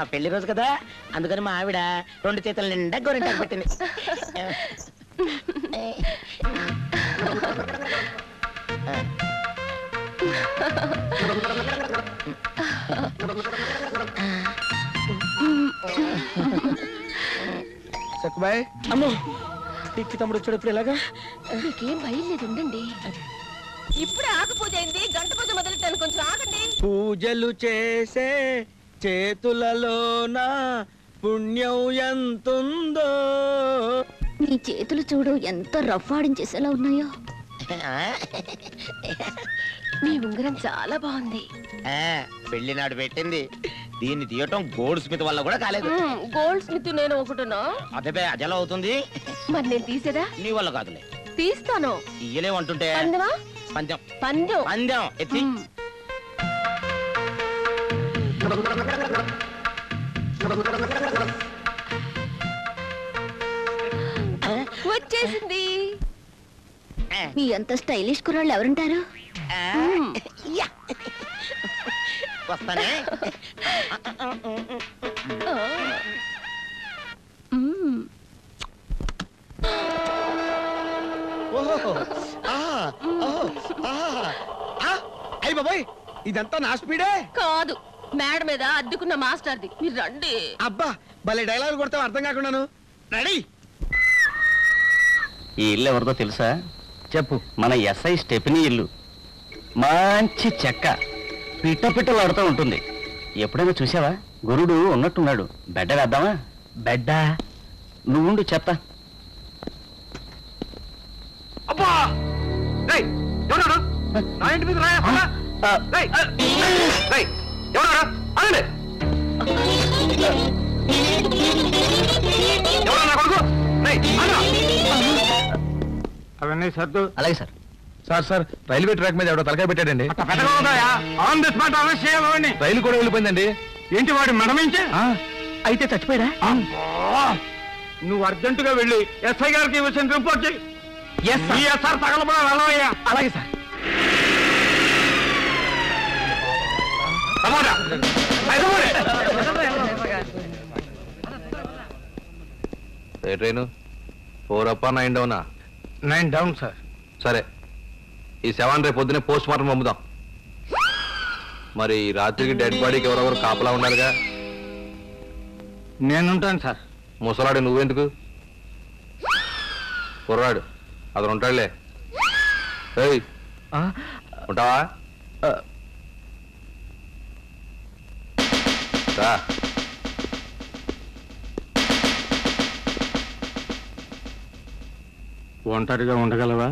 పెళ్లి రోజు కదా అందుకని మా ఆవిడ రెండు చేతుల నిండా గోరింటాకు పెట్టింది సక్కుబాయ్ అమ్మో పిక్కి తమ్ముడు వచ్చాడు ఇప్పుడు ఎలాగా మీకేం భయం లేదు ఉండండి ఇప్పుడు ఆకు పూజ అయింది గంట పూజ మొదలెట్టాను కొంచెం ఆగండి పూజలు చేసే చేతులలోన పుణ్యం ఎంతుందో నీ చేతులు చూడు ఎంత రఫ్ ఆడించేసేలా ఉన్నాయో మీ ఉంగరం చాలా బాగుంది ఆ, పెళ్లి నాడు పెట్టింది దీన్ని తీయటం గోల్డ్ స్మిత్ వల్ల కూడా కాలేదు మ్మ్, గోల్డ్ స్మిత్ నేను ఒకటినా అదే అదెలా అవుతుంది మరి నేను తీసేదా నీ వల్ల కాదులే తీస్తాను తీయలేమంటుంటే పందెమా పందెం పందెం పందెం ఎత్తి మ్మ్. వచ్చేసింది మీ అంత స్టైలిష్ కుర్రాళ్ళు ఎవరుంటారు ఆ, యా. వస్తానే ఆ, మ్మ్. ఓహో ఆ, ఓహో, ఆ, ఆ, అయ్ బాబాయ్ ఇదంతా నా స్పీడే కాదు మేడ మీద అద్దెకున్న మాస్టర్ది మీరు రండి అబ్బా భలే డైలాగ్ కొడతావు అర్థం కాకుండాను రెడీ ఈ ఇల్లు ఎవరిదో తెలుసా చెప్పు మన ఎస్ఐ స్టెఫినీ ఇల్లు మంచి చెక్క పిట్ట పిట్టలాడుతూ ఉంటుంది ఎప్పుడైనా చూసావా గురుడు ఉన్నట్టున్నాడు బెడ్డ వేద్దామా బెడ్డ నువ్వుండు చెప్తా అబ్బా రేయ్ ఎవరు నా ఇంటి మీద రాయా పద. ఆ, రేయ్ రేయ్ ఎవరు అనండి ఎవరు నా కొడుకు రేయ్ అన్నా అవన్నీ సర్దు అలాగే sir sir sir railway track మీద ఎవడో తలకాయ పెట్టాడండి అంత పెద్దగా ఉందాయా ఆన్ ది స్పాట్ అరెస్ట్ చేయాలని రైలు కూడా వెళ్ళిపోయిందండి ఏంటి వాడి మెడమించి అయితే చచ్చిపోయాడా నువ్వు అర్జెంటుగా వెళ్ళి ఎస్ఐ గారికి ఈ విషయం రిపోర్ట్ చేయి ఈ ఎస్ఆర్ తగలబడా వెళ్ళవయ్యా అలాగే సార్ టమాటా ఐదుగురే. ఏ ట్రైను ఫోర్ అప్ నైన్ డౌనా నైన్ డౌన్ సార్ సరే ఈ శవాన్ని రేపు పొద్దునే పోస్ట్ మార్టం పంపుదాం మరి ఈ రాత్రికి డెడ్ బాడీకి ఎవరెవరు కాపలా ఉండాలిగా నేనుంటాను సార్ ముసలాడు నువ్వెందుకు కుర్రాడు అతను ఉంటాడులే ఏయ్ ఉంటావా రా ఒంటరిగా ఉండగలవా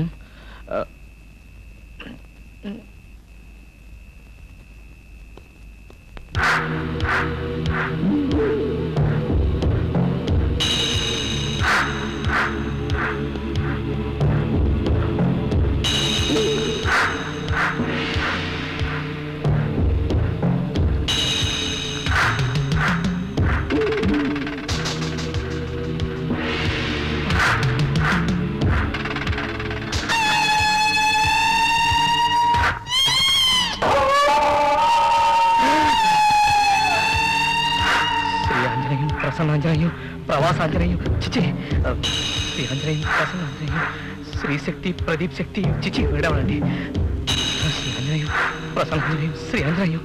శ్రీ ఆంజనేయం ప్రసన్నాంజనేయం ప్రవాసాంజనేయం చిచి శ్రీ ఆంజనేయం ప్రసన్నాంజనేయం శ్రీ శక్తి ప్రదీప్ శక్తి చిచి వేడవనండి శ్రీ ఆంజనేయం ప్రసన్నాంజనేయం శ్రీ ఆంజనేయం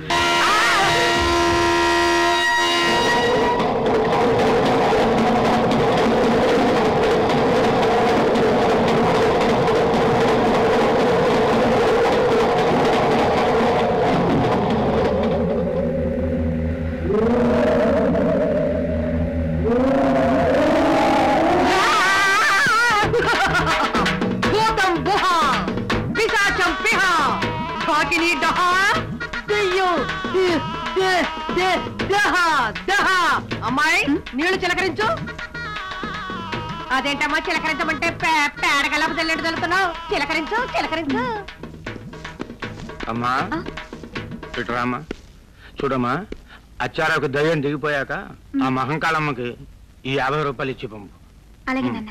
భూతం గుహ పిశాచం పిహ ఢాకిని డహ దెయ్యం ది- ది- ది- దహ దహ అమ్మాయి నీళ్లు చిలకరించు అదేంటమ్మా చిలకరించమంటే పే- పేడ గల్లపు తెల్లెడు తెలుతున్నావు చిలకరించు చిలకరించు అమ్మా ఇటురామ్మా చూడమ్మా అచ్చారకు దయ్యం దిగిపోయాక ఆ మహంకాళమ్మకి ఈ యాభై రూపాయలు ఇచ్చి పంపు అలాగే నాన్న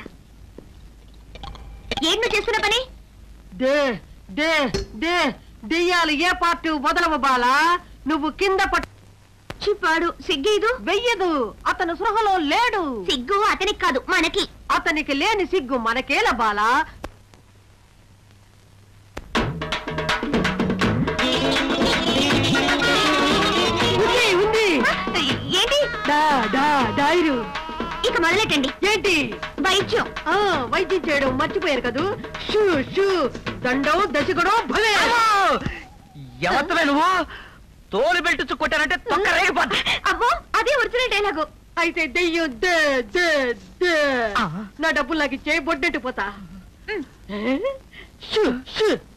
ఏం నువ్వు చేస్తున్న పని దే దే దే దెయ్యాలు ఏ పార్టీ వదలవు బాలా నువ్వు కింద పట్టు పిచ్చిపాడు సిగ్గేదు వెయ్యదు అతను సృహలో లేడు సిగ్గు అతనికి కాదు మనకి అతనికి లేని సిగ్గు మనకేల బాలా ఉంది ఉంది ఏంటి డా డా డైరు ఇక మొదలెట్టండి ఏంటి వైద్యం ఆ వైద్యం చేయడం మర్చిపోయారు కదూ షూ షూ దండం దశకుడు భలే ఎవరితో నువ్వు తోలు బెల్ట్ కొట్టానంటే తొక్క రేగిపోద్ది అబ్బో అదే ఒరిజినల్ డైలాగు అయితే దెయ్యం దే దే దే నా డబ్బులు నాకు ఇచ్చే బొడ్డెట్టు పోతా షూ షూ